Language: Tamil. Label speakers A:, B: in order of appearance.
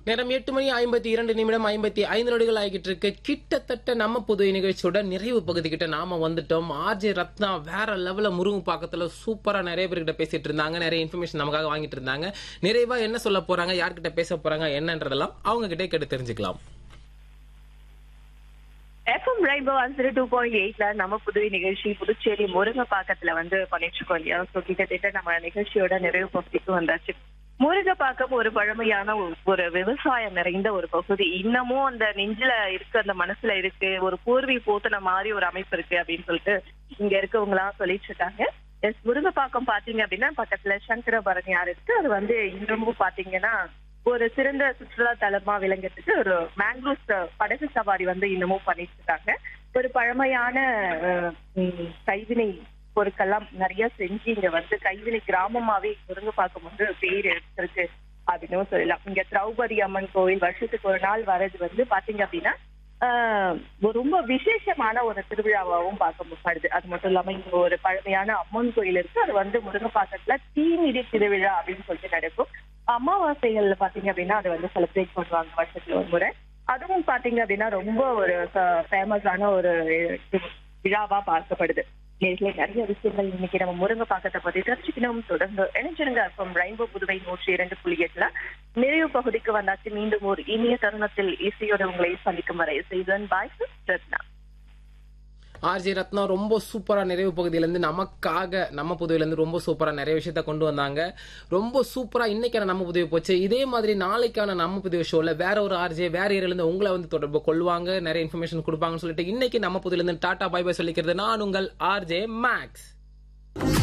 A: நேரம் எட்டு மணி ஐம்பத்தி இரண்டு நிமிடம் ஐம்பத்தி ஐந்து நொடிகள் ஆகிட்டு இருக்கு கிட்டத்தட்ட நம்ம புது நிகழ்ச்சியோட நிறைவு பகுதி கிட்ட நாம வந்துட்டோம் ஆர்ஜே ரத்னா வேற லெவல்ல முருங்கு பாக்கத்துல சூப்பரா நிறைய பேர்கிட்ட பேசிட்டு இருந்தாங்க நிறைய இன்ஃபர்மேஷன் நமக்காக வாங்கிட்டு இருந்தாங்க நிறைவா என்ன சொல்ல போறாங்க யார்கிட்ட பேச போறாங்க என்னன்றதெல்லாம் அவங்க கிட்டே கேட்டு தெரிஞ்சுக்கலாம்
B: FM Rainbow answer two point எயிட்ல நம்ம புதுவை நிகழ்ச்சி புதுச்சேரி முருங்கப்பாக்கத்துல வந்து பண்ணிட்டு இருக்கோம் இல்லையா ஸோ கிட்டத்தட்ட நம்ம நிகழ்ச்சியோட நிறைவு பகுதிக்கு வந்தாச்சு முருங்கப்பாக்கம் ஒரு பழமையான ஒரு- ஒரு விவசாயம் நிறைந்த ஒரு பகுதி இன்னமும் அந்த நெஞ்சில இருக்கு அந்த மனசுல இருக்கு ஒரு பூர்வி போத்துன மாதிரி ஒரு அமைப்பு இருக்கு அப்படின்னு சொல்லிட்டு இங்க இருக்கவங்க எல்லாம் சொல்லிட்டு இருக்காங்க எஸ் முருங்கப்பாக்கம் பாத்தீங்க அப்படின்னா பக்கத்துல சங்கரபரணியார் இருக்கு அது வந்து இன்னமும் பாத்தீங்கன்னா ஒரு சிறந்த சுற்றுலா தலமா விளங்குறதுக்கு ஒரு மேங்களூர் படகு சவாரி வந்து இன்னமும் பண்ணிட்டு இருக்காங்க ஒரு பழமையான அஹ், ம், கைவினை பொருட்கள்லாம் நிறைய செஞ்சு இங்க வந்து கைவினை கிராமமாவே முருங்கப்பாக்கம் வந்து பேர் எடுத்திருக்கு அப்படின்னு சொல்லலாம் இங்க திரௌபதி அம்மன் கோவில் வருஷத்துக்கு ஒரு நாள் வர்றது வந்து பாத்தீங்க அப்படின்னா ஆஹ் ஒரு ரொம்ப விசேஷமான ஒரு திருவிழாவாகவும் பார்க்கப்படுது அது மட்டும் இல்லாம இங்க ஒரு பழமையான அம்மன் கோயில் இருக்கு அது வந்து முருங்கப்பாக்கத்துல தீமிதி திருவிழா அப்படின்னு சொல்லிட்டு நடக்கும் அமாவாசைகள்ல பாத்தீங்க அப்படின்னா அதை வந்து செலிப்ரேட் பண்ணுவாங்க வருஷத்துல ஒரு முறை அதுவும் பாத்தீங்க அப்படின்னா ரொம்ப ஒரு ஃபேமஸான ஒரு விழாவா பார்க்கப்படுது நேர்ல நிறைய விஷயங்கள் இன்னைக்கு நம்ம முருங்கை பாக்கத்தை பத்தி தெரிஞ்சுக்கணும் தொடர்ந்து இணைஞ்சிருங்க from ரெயின்போ புதுவை நூற்றி இரண்டு புள்ளி எட்டுல நிறைவு பகுதிக்கு வந்தாச்சு மீண்டும் ஒரு இனிய தருணத்தில் இசையோட உங்களை சந்திக்கும் வரை செய்தன் பாய் ரத்னா
A: ஆர்ஜே ரத்னா ரொம்ப சூப்பரா நிறைவு பகுதியில இருந்து நமக்காக நம்ம புதுவையில இருந்து ரொம்ப சூப்பரா நிறைய விஷயத்த கொண்டு வந்தாங்க ரொம்ப சூப்பரா இன்னைக்கான நம்ம புதுவை போச்சு இதே மாதிரி நாளைக்கான நம்ம புதுவை ஷோல வேற ஒரு ஆர்ஜே வேற ஏரியால இருந்து உங்களை வந்து தொடர்பு கொள்வாங்க நிறைய இன்ஃபர்மேஷன் கொடுப்பாங்கன்னு சொல்லிட்டு இன்னைக்கு நம்ம புதுவையில இருந்து டாடா பை பை சொல்லிக்கிறது நான் உங்கள் ஆர்ஜே மேக்ஸ்